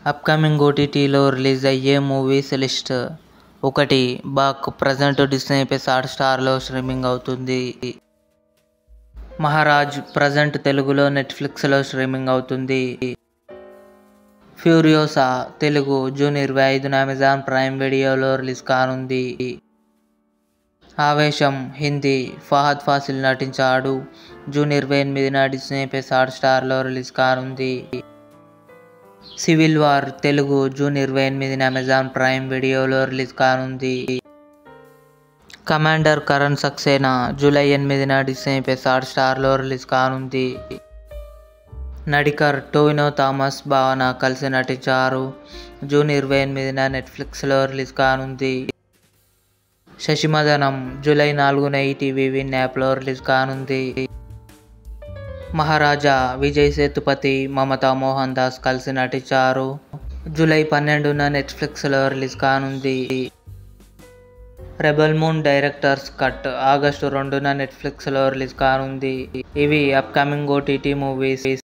upcoming ఓటీటీలో release అయ్యే movies list ఒకటి Baak present Disney plus hot స్టార్లో స్ట్రీమింగ్ అవుతుంది మహారాజ్ ప్రజెంట్ తెలుగులో నెట్ఫ్లిక్స్లో స్ట్రీమింగ్ అవుతుంది ఫ్యూరియోసా తెలుగు జూన్ ఇరవై ఐదున అమెజాన్ ప్రైమ్ వీడియోలో రిలీజ్ కానుంది ఆవేశం హిందీ ఫహద్ ఫాసిల్ నటించాడు జూన్ ఇరవై ఎనిమిదిన డిస్నీ ప్లస్ హాట్ స్టార్లో రిలీజ్ కానుంది సివిల్ వార్ తెలుగు జూన్ ఇరవై ఎనిమిదిన అమెజాన్ ప్రైమ్ వీడియోలో రిలీజ్ కానుంది కమాండర్ కరణ్ సక్సేనా జూలై ఎనిమిదిన డిస్నీ ప్లస్ హాట్ స్టార్లో రిలీజ్ కానుంది నడికర్ టోవినో థామస్ భావన కలిసి నటించారు జూన్ ఇరవై ఎనిమిదిన నెట్ఫ్లిక్స్లో రిలీజ్ కానుంది శశిమదనం జూలై నాలుగున ఈటీవీ విన్ యాప్లో రిలీజ్ కానుంది మహారాజా విజయ్ సేతుపతి మమతా మోహన్ దాస్ కలిసి నటించారు జూలై పన్నెండున నెట్ఫ్లిక్స్లో రిలీజ్ కానుంది rebel moon directors cut August రెండున నెట్ఫ్లిక్స్లో రిలీజ్ కానుంది ఇవి అప్కమింగ్ ఓటీటీ మూవీస్